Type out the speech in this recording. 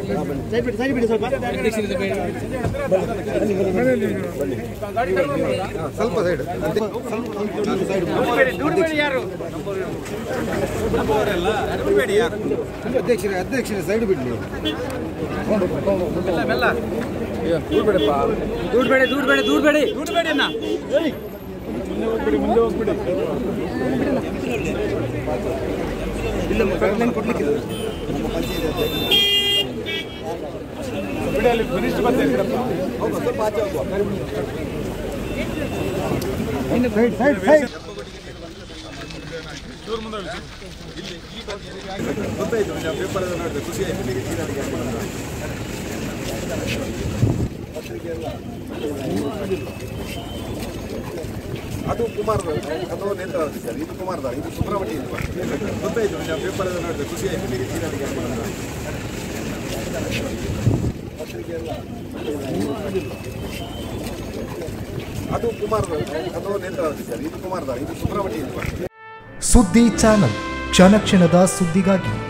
side ಬಿಡಿ side ಬಿಡಿ ಸ್ವಲ್ಪ ಸ್ವಲ್ಪ ಸೈಡ್ ಅಧ್ಯಕ್ಷರೇ ಅಧ್ಯಕ್ಷರೇ ಸೈಡ್ ಬಿಡ್ಲಿ ದೂರ ಬೇಡಿ ದೂರ ಬೇಡಿ ದೂರ ಬೇಡಿ ದೂರ ಬೇಡಿ ಅಣ್ಣ ಸೈಡ್ ಸೈಡ್ ಸೈಡ್ ಗೊತ್ತಾಯ್ತು ನಾನು ಪೇಪರ್ ಎಲ್ಲ ನೋಡಿದೆ ಖುಷಿ ಆಯ್ತು ನನಗೆ ಚೀನಾಡಿಗೆ ಅದು ಕುಮಾರ್ ಅದು ನೇತ್ರ ಸರ್ ಇದು ಕುಮಾರ್ ಇದು ಸುಬ್ರಹ್ಮಣ್ಯ ಇದು ಗೊತ್ತಾಯ್ತು ನಾನು ಪೇಪರ್ ಎಲ್ಲ ನೋಡಿದೆ ಖುಷಿ ಆಯ್ತು ನನಗೆ ಚೀನಾಡಿಗೆ ಅದು ಕುಮಾರ್ ಅದು ನೇತ್ರ ಸರ್ ಇದು ಕುಮಾರ್ ಇದು ಸುಬ್ರಹ್ಮಣ್ಯ ಇದು ಸುದ್ದಿ ಚಾನಲ್ ಕ್ಷಣ ಕ್ಷಣದ ಸುದ್ದಿಗಾಗಿ